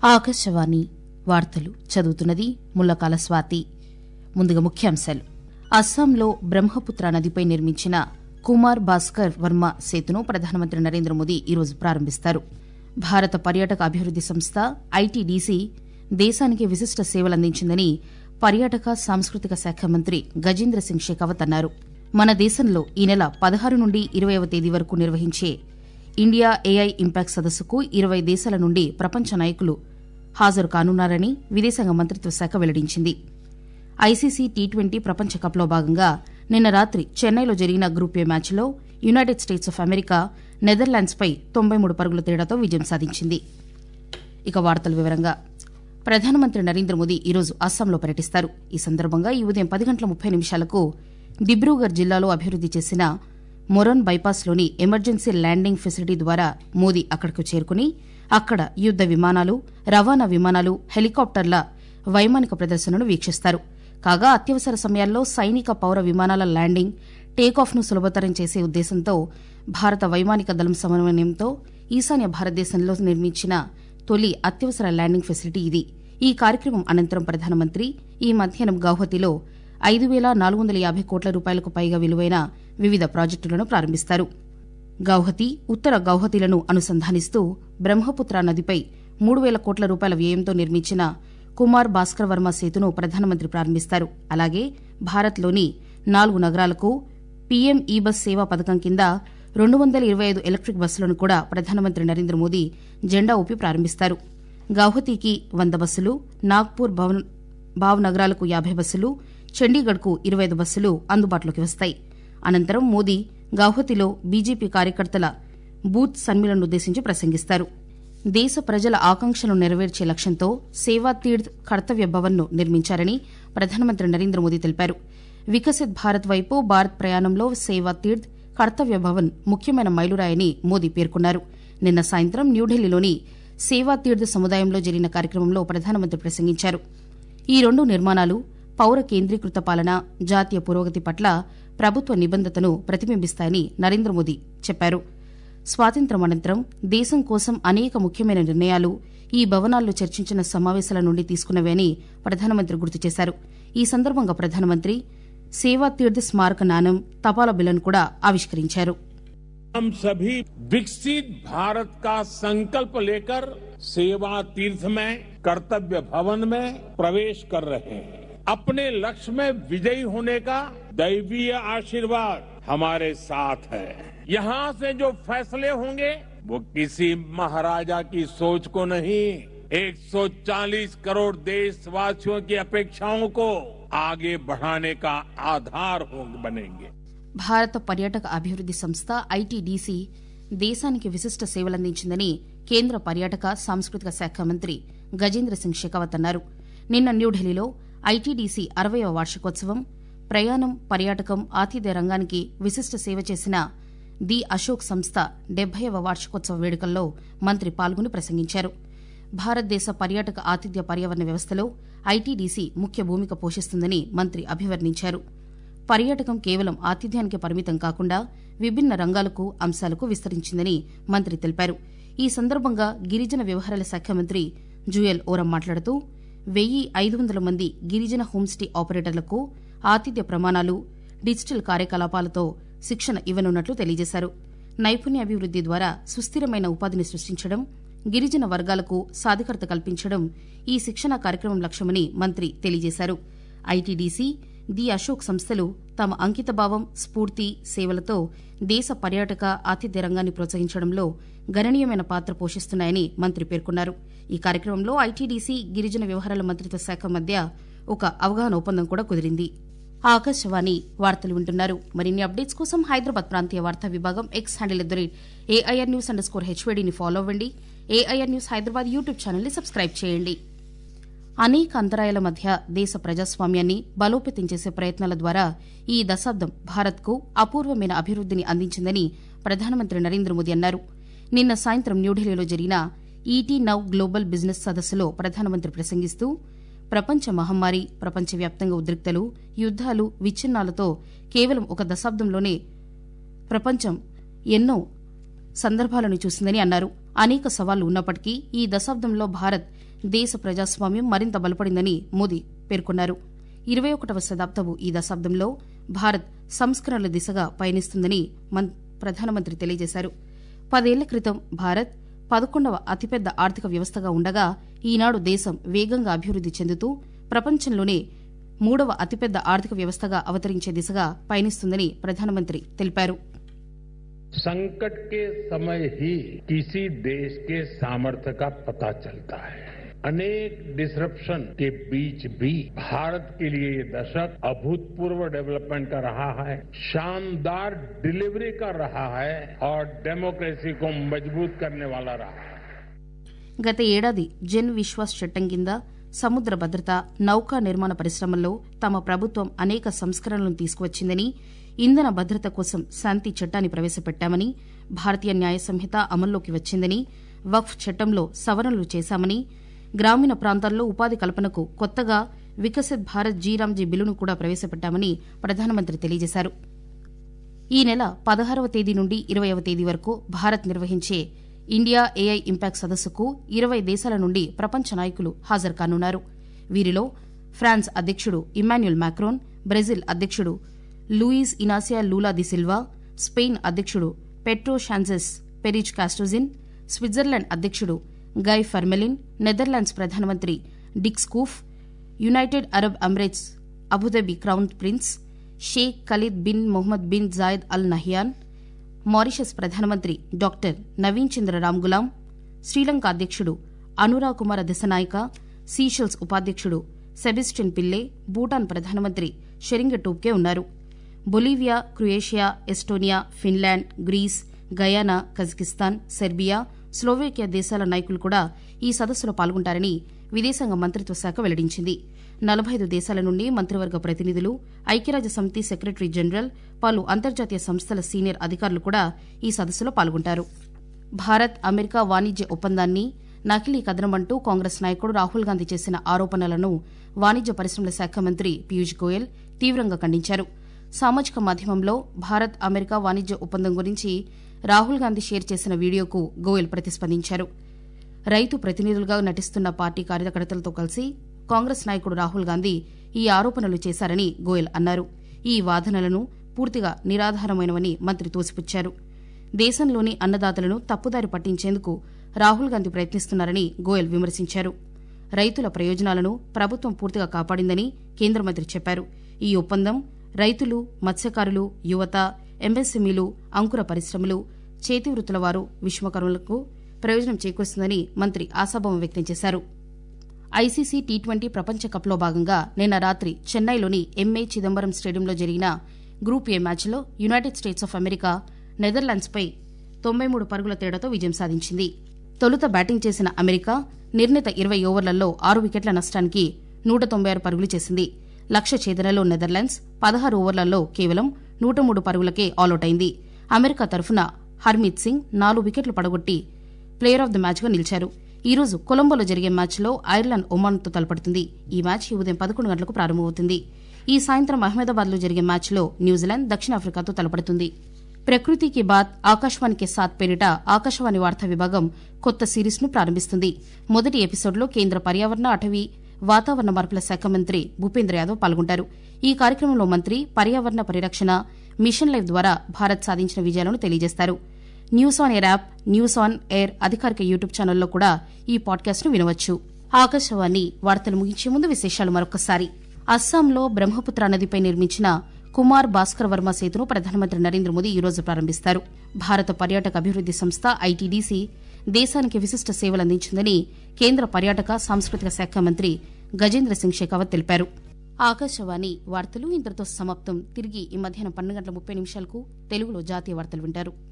ఆకాశవాణి వార్తలు చదువుతున్నది ముల్లకాల స్వాతి ముందుగా ముఖ్యాంశాలు అస్సాంలో బ్రహ్మపుత్ర నదిపై నిర్మించిన కుమార్ భాస్కర్ వర్మ సేతును ప్రధానమంత్రి నరేంద్ర మోదీ ఈరోజు ప్రారంభిస్తారు భారత పర్యాటక అభివృద్ది సంస్థ ఐటీడీసీ దేశానికి విశిష్ట సేవలందించిందని పర్యాటక సాంస్కృతిక శాఖ మంత్రి గజేంద్ర సింగ్ షెకావత్ అన్నారు మన దేశంలో ఈ నెల పదహారు నుండి ఇరవైవ తేదీ వరకు నిర్వహించే ఇండియా ఏఐ ఇంపాక్ట్ సదస్సుకు ఇరవై దేశాల నుండి ప్రపంచ నాయకులు హాజరు కానున్నారని విదేశాంగ మంత్రిత్వ శాఖ వెల్లడించింది ఐసీసీ టీ ట్వంటీ ప్రపంచ కప్లో భాగంగా నిన్న రాత్రి చెన్నైలో జరిగిన గ్రూప్ ఏ మ్యాచ్లో యునైటెడ్ స్టేట్స్ ఆఫ్ అమెరికా నెదర్లాండ్స్పై తొంభై మూడు పరుగుల తేడాతో విజయం సాధించింది ఇక వార్తల వివరంగా ప్రధానమంత్రి నరేంద్ర మోదీ ఈరోజు అస్సాంలో పర్యటిస్తారు ఈ సందర్భంగా ఈ ఉదయం పది గంటల ముప్పై నిమిషాలకు దిబ్రూగర్ జిల్లాలో అభివృద్ది చేసిన మొరన్ బైపాస్లోని ఎమర్జెన్సీ ల్యాండింగ్ ఫెసిలిటీ ద్వారా మోదీ అక్కడకు చేరుకుని అక్కడ యుద్ద విమానాలు రవాణా విమానాలు హెలికాప్టర్ల వైమానిక ప్రదర్శనను వీక్షిస్తారు కాగా అత్యవసర సమయాల్లో సైనిక పౌర విమానాల ల్యాండింగ్ టేకాఫ్ను సులభతరం చేసే ఉద్దేశంతో భారత వైమానిక దళం సమన్వయంతో ఈశాన్య భారతదేశంలో నిర్మించిన తొలి అత్యవసర ల్యాండింగ్ ఫెసిలిటీ ఇది ఈ కార్యక్రమం అనంతరం ప్రధానమంత్రి ఈ మధ్యాహ్నం గౌహతిలో ఐదు వేల నాలుగు వందల యాభై కోట్ల రూపాయలకు పైగా విలువైన వివిధ ప్రాజెక్టులను ప్రారంభిస్తారు గౌహతి ఉత్తర గౌహతిలను అనుసంధానిస్తూ బ్రహ్మపుత్ర నదిపై మూడు వేల కోట్ల రూపాయల వ్యయంతో నిర్మించిన కుమార్ భాస్కర్ వర్మ సేతును ప్రధానమంత్రి ప్రారంభిస్తారు అలాగే భారత్లోని నాలుగు నగరాలకు పీఎం ఈ బస్ సేవా పథకం కింద రెండు వందల ఇరవై ఐదు ఎలక్ట్రిక్ బస్సులను కూడా ప్రధానమంత్రి నరేంద్ర మోదీ జెండా ఊపి ప్రారంభిస్తారు గౌహతికి వంద బస్సులు నాగ్పూర్ భవన్ భావ్ నగరాలకు యాభై బస్సులు చండీగఢ్కు ఇరవై ఐదు బస్సులు అందుబాటులోకి వస్తాయి అనంతరం మోదీ గౌహతిలో బీజేపీ కార్యకర్తల బూత్ సమ్మెలనుద్దేశించి ప్రసంగిస్తారు దేశ ప్రజల ఆకాంక్షలను నెరవేర్చే లక్ష్యంతో సేవా తీర్థ్ కర్తవ్య భవన్ను నిర్మించారని ప్రధానమంత్రి నరేంద్ర మోదీ తెలిపారు వికసిత్ భారత్ వైపు భారత్ ప్రయాణంలో సేవా తీర్థ్ కర్తవ్య భవన్ ముఖ్యమైన మైలురాయని మోదీ పేర్కొన్నారు నిన్న సాయంత్రం న్యూఢిల్లీలోని సేవా తీర్థ్ సముదాయంలో జరిగిన కార్యక్రమంలో ప్రధానమంత్రి ప్రసంగించారు ఈ రెండు నిర్మాణాలు పౌర కేంద్రీకృత పాలన జాతీయ పురోగతి పట్ల ప్రభుత్వ నిబంధతను ప్రతిబింబిస్తాయని నరేంద్ర మోదీ చెప్పారు స్వాతంత్ర్యం అనంతరం దేశం కోసం అనేక ముఖ్యమైన నిర్ణయాలు ఈ భవనాల్లో చర్చించిన సమావేశాల నుండి తీసుకున్నవే అని ప్రధానమంత్రి గుర్తు చేశారు ఈ సందర్భంగా ప్రధానమంత్రి సేవా తీర్థ్ స్మారక నాణం తపాలా బిల్లను కూడా ఆవిష్కరించారు हम सभी विकसित भारत का संकल्प लेकर सेवा तीर्थ में कर्तव्य भवन में प्रवेश कर रहे हैं अपने लक्ष्य में विजयी होने का दैवीय आशीर्वाद हमारे साथ है यहाँ से जो फैसले होंगे वो किसी महाराजा की सोच को नहीं 140 करोड़ देशवासियों की अपेक्षाओं को आगे बढ़ाने का आधार हो बनेंगे భారత పర్యాటక అభివృద్ది సంస్థ ఐటీడీసీ దేశానికి విశిష్ట సేవలందించిందని కేంద్ర పర్యాటక సాంస్కృతిక శాఖ మంత్రి గజేంద్ర సింగ్ షెకావత్ అన్నారు నిన్న న్యూఢిల్లీలో ఐటీడీసీ అరవయవ వార్షికోత్సవం ప్రయాణం పర్యాటకం ఆతిథ్య రంగానికి విశిష్ట సేవ చేసిన ది అశోక్ సంస్థ డెబ్బైవ వార్షికోత్సవ వేడుకల్లో మంత్రి పాల్గొని ప్రసంగించారు భారతదేశ పర్యాటక ఆతిథ్య పర్యావరణ వ్యవస్థలో ఐటీడీసీ ముఖ్య భూమిక పోషిస్తుందని మంత్రి అభివర్ణించారు పర్యాటకం కేవలం ఆతిథ్యానికి పరిమితం కాకుండా విభిన్న రంగాలకు అంశాలకు విస్తరించిందని మంత్రి తెలిపారు ఈ సందర్భంగా గిరిజన వ్యవహారాల శాఖ మంత్రి జుయల్ ఓరం మాట్లాడుతూ వెయ్యి ఐదు వందల మంది గిరిజన హోంస్టే ఆపరేటర్లకు ఆతిథ్య ప్రమాణాలు డిజిటల్ కార్యకలాపాలతో శిక్షణ ఇవ్వనున్నట్లు తెలియజేశారు నైపుణ్యాభివృద్ది ద్వారా సుస్థిరమైన ఉపాధిని సృష్టించడం గిరిజన వర్గాలకు సాధికారత కల్పించడం ఈ శిక్షణ కార్యక్రమం లక్ష్యమని మంత్రి తెలియజేశారు ఐటీడీసీ ది అశోక్ సంస్థలు తమ అంకితభావం స్ఫూర్తి సేవలతో దేశ పర్యాటక ఆతిథ్య రంగాన్ని ప్రోత్సహించడంలో గణనీయమైన పాత్ర పోషిస్తున్నాయని మంత్రి పేర్కొన్నారు ఈ కార్యక్రమంలో ఐటీడీసీ గిరిజన వ్యవహారాల మంత్రిత్వ శాఖ మధ్య ఒక అవగాహన ఒప్పందం కూడా కుదిరింది ఆకాశవాణి వార్తలు వింటున్నారు మరిన్ని అప్డేట్స్ కోసం హైదరాబాద్ ప్రాంతీయ వార్తా విభాగం X handle at the rate AIR news underscore హెచ్వేడీని ఫాలో అవ్వండి ఏఐఆర్ న్యూస్ హైదరాబాద్ యూట్యూబ్ ఛానల్ని సబ్స్క్రైబ్ చేయండి అనేక అంతరాయాల మధ్య దేశ ప్రజాస్వామ్యాన్ని బలోపేతం చేసే ప్రయత్నాల ద్వారా ఈ దశాబ్దం భారత్కు అపూర్వమైన అభివృద్దిని అందించిందని ప్రధానమంత్రి నరేంద్ర మోదీ అన్నారు నిన్న సాయంత్రం న్యూఢిల్లీలో జరిగిన ఈటీ నౌ గ్లోబల్ బిజినెస్ సదస్సులో ప్రధానమంత్రి ప్రసంగిస్తూ ప్రపంచ మహమ్మారి ప్రపంచవ్యాప్తంగా ఉద్రిక్తలు యుద్దాలు విచ్ఛిన్నాలతో కేవలం ఒక దశాబ్దంలోనే ప్రపంచం ఎన్నో సందర్భాలను చూసిందని అన్నారు అనేక సవాళ్లు ఉన్నప్పటికీ ఈ దశాబ్దంలో భారత్ దేశ ప్రజాస్వామ్యం మరింత బలపడిందని మోదీ పేర్కొన్నారు ఇరవై ఒకటవ శతాబ్దపు ఈ దశాబ్దంలో భారత్ సంస్కరణల దిశగా పయనిస్తుందని ప్రధానమంత్రి తెలియజేశారు పదేళ్ల క్రితం భారత్ పదకొండవ అతిపెద్ద ఆర్థిక వ్యవస్థగా ఉండగా ఈనాడు దేశం వేగంగా అభివృద్ది చెందుతూ ప్రపంచంలోనే మూడవ అతిపెద్ద ఆర్థిక వ్యవస్థగా అవతరించే దిశగా పయనిస్తుందని ప్రధానమంత్రి తెలిపారు संकट के समय ही किसी देश के सामर्थ्य का पता चलता है अनेक डिसरप्शन के बीच भी भारत के लिए ये दशक अभूतपूर्व डेवलपमेंट का रहा है शानदार डिलीवरी का रहा है और डेमोक्रेसी को मजबूत करने वाला रहा है గత ఏడాది జన్ విశ్వాస్ చట్టం కింద సముద్ర భద్రత నౌకా నిర్మాణ పరిశ్రమల్లో తమ ప్రభుత్వం అనేక సంస్కరణలను తీసుకువచ్చిందని ఇంధన భద్రత కోసం శాంతి చట్టాన్ని ప్రవేశపెట్టామని భారతీయ న్యాయ సంహిత అమల్లోకి వచ్చిందని వక్ఫ్ చట్టంలో సవరణలు చేశామని గ్రామీణ ప్రాంతాల్లో ఉపాధి కల్పనకు కొత్తగా వికసిత్ భారత్ జీరామ్జీ బిల్లును కూడా ప్రవేశపెట్టామని ప్రధానమంత్రి తెలియజేశారు ఈ నెల పదహారవ తేదీ నుండి ఇరవైవ తేదీ వరకు భారత్ నిర్వహించే ఇండియా ఏఐ ఇంపాక్ట్ సదస్సుకు ఇరవై దేశాల నుండి ప్రపంచ నాయకులు హాజరు కానున్నారు వీరిలో ఫ్రాన్స్ అధ్యక్షుడు ఇమాన్యుల్ మాక్రోన్ బ్రెజిల్ అధ్యక్షుడు Luiz Inacio Lula da Silva Spain అధ్యక్షుడు Pedro Sanchez Perez Castejon Switzerland అధ్యక్షుడు గై ఫర్మెలిన్ నెదర్లాండ్స్ ప్రధానమంత్రి Dick Schoof United Arab Emirates Abu Dhabi crown prince Sheikh Khalid bin Mohamed bin Zayed Al Nahyan Mauritius ప్రధానమంత్రి doctor Navin Chandra Ramgoolam Sri Lanka అధ్యక్షుడు అనురా కుమార దిశనాయక Seychelles ఉపాధ్యక్షుడు సెబిస్టిన్ పిల్లే భూటాన్ ప్రధానమంత్రి షెరింగ టూప్కే ఉన్నారు Bolivia Croatia Estonia Finland Greece Guyana Kazakhstan Serbia Slovakia దేశాల నాయకులు కూడా ఈ సదస్సులో పాల్గొంటారని విదేశాంగ మంత్రిత్వ శాఖ వెల్లడించింది నలభై ఐదు దేశాల నుండి మంత్రివర్గ ప్రతినిధులు ఐక్యరాజ్య సమితి సెక్రటరీ జనరల్ పలు అంతర్జాతీయ సంస్థల సీనియర్ అధికారులు కూడా ఈ సదస్సులో పాల్గొంటారు భారత్ అమెరికా వాణిజ్య ఒప్పందాన్ని నకిలీ కథనమంటూ కాంగ్రెస్ నాయకుడు రాహుల్ గాంధీ చేసిన ఆరోపణలను వాణిజ్య పరిశ్రమల శాఖ మంత్రి పీయూష్ గోయల్ తీవ్రంగా ఖండించారు సామాజిక మాధ్యమంలో భారత్ అమెరికా వాణిజ్య ఒప్పందం గురించి రాహుల్ గాంధీ షేర్ చేసిన వీడియోకు గోయల్ ప్రతిస్పందించారు రైతు ప్రతినిధులుగా నటిస్తున్న పార్టీ కార్యకర్తలతో కలిసి కాంగ్రెస్ నాయకుడు రాహుల్ గాంధీ ఈ ఆరోపణలు చేశారని గోయల్ అన్నారు ఈ వాదనలను పూర్తిగా నిరాధారమైనవని మంత్రి తోసిపుచ్చారు దేశంలోని అన్నదాతలను తప్పుదారి పట్టించేందుకు రాహుల్ గాంధీ ప్రయత్నిస్తున్నారని గోయల్ విమర్శించారు రైతుల ప్రయోజనాలను ప్రభుత్వం పూర్తిగా కాపాడిందని కేంద్ర మంత్రి చెప్పారు ఈ ఒప్పందం రైతులు మత్స్యకారులు యువత ఎంఎస్ఎంఈలు అంకుర పరిశ్రమలు చేతివృత్తుల వారు విశ్వకర్మలకు ప్రయోజనం చేకూరుస్తుందని మంత్రి ఆశాభావం వ్యక్తం చేశారు ఐసీసీ టీ ట్వంటీ ప్రపంచ కప్లో భాగంగా నిన్న రాత్రి చెన్నైలోని ఎంఏ చిదంబరం స్టేడియంలో జరిగిన గ్రూప్ ఏ మ్యాచ్లో యునైటెడ్ స్టేట్స్ ఆఫ్ అమెరికా నెదర్లాండ్స్పై తొంభై మూడు పరుగుల తేడాతో విజయం సాధించింది తొలుత బ్యాటింగ్ చేసిన అమెరికా నిర్ణీత ఇరవై ఓవర్లలో ఆరు వికెట్ల నష్టానికి నూట తొంభై ఆరు పరుగులు చేసింది లక్ష్య ఛేదనలో నెదర్లాండ్స్ పదహారు ఓవర్లలో కేవలం నూట మూడు పరుగులకే ఆలౌట్ అయింది అమెరికా తరఫున హర్మీత్ సింగ్ నాలుగు వికెట్లు పడగొట్టి ప్లేయర్ ఆఫ్ ద మ్యాచ్గా నిలిచారు ఈ రోజు కొలంబోలో జరిగే మ్యాచ్లో ఐర్లాండ్ ఒమాన్తో తలపడుతుంది ఈ మ్యాచ్ ఈ ఉదయం పదకొండు గంటలకు ప్రారంభమవుతుంది ఈ సాయంత్రం అహ్మదాబాద్లో జరిగే మ్యాచ్లో న్యూజిలాండ్ దక్షిణాఫ్రికాతో తలపడుతుంది ప్రకృతికి బాత్ ఆకాశవాణికి సాత్ పేరిట ఆకాశవాణి వార్తా విభాగం కొత్త సిరీస్ ను ప్రారంభిస్తుంది మొదటి ఎపిసోడ్లో కేంద్ర పర్యావరణ అటవీ వాతావరణ మార్పుల శాఖ మంత్రి భూపేంద్ర యాదవ్ పాల్గొంటారు ఈ కార్యక్రమంలో మంత్రి పర్యావరణ పరిరక్షణ మిషన్ లైఫ్ ద్వారా భారత్ సాధించిన విజయాలను తెలియజేస్తారు news on air app news on air అధికారిక యూట్యూబ్ ఛానల్లో కూడా ఈ పాడ్కాస్ట్ ను వినవచ్చు ఆకాశవాణి వార్తలు ముగించే ముందు విశేషాలు మరొకసారి అస్సాంలో బ్రహ్మపుత్ర నదిపై నిర్మించిన కుమార్ భాస్కర్ వర్మ సేతును ప్రధానమంత్రి నరేంద్ర మోదీ ఈ రోజు ప్రారంభిస్తారు భారత పర్యాటక అభివృద్ది సంస్థ ఐటీడీసీ దేశానికి విశిష్ట సేవలు అందించిందని కేంద్ర పర్యాటక సాంస్కృతిక శాఖ మంత్రి గజేంద్ర సింగ్ షెకావత్ తెలిపారు ఆకాశవాణి వార్తలు ఇంతటితో సమాప్తం తిరిగి ఈ మధ్యాహ్నం పన్నెండు గంటల ముప్పై నిమిషాలకు తెలుగులో జాతీయ వార్తలు వింటారు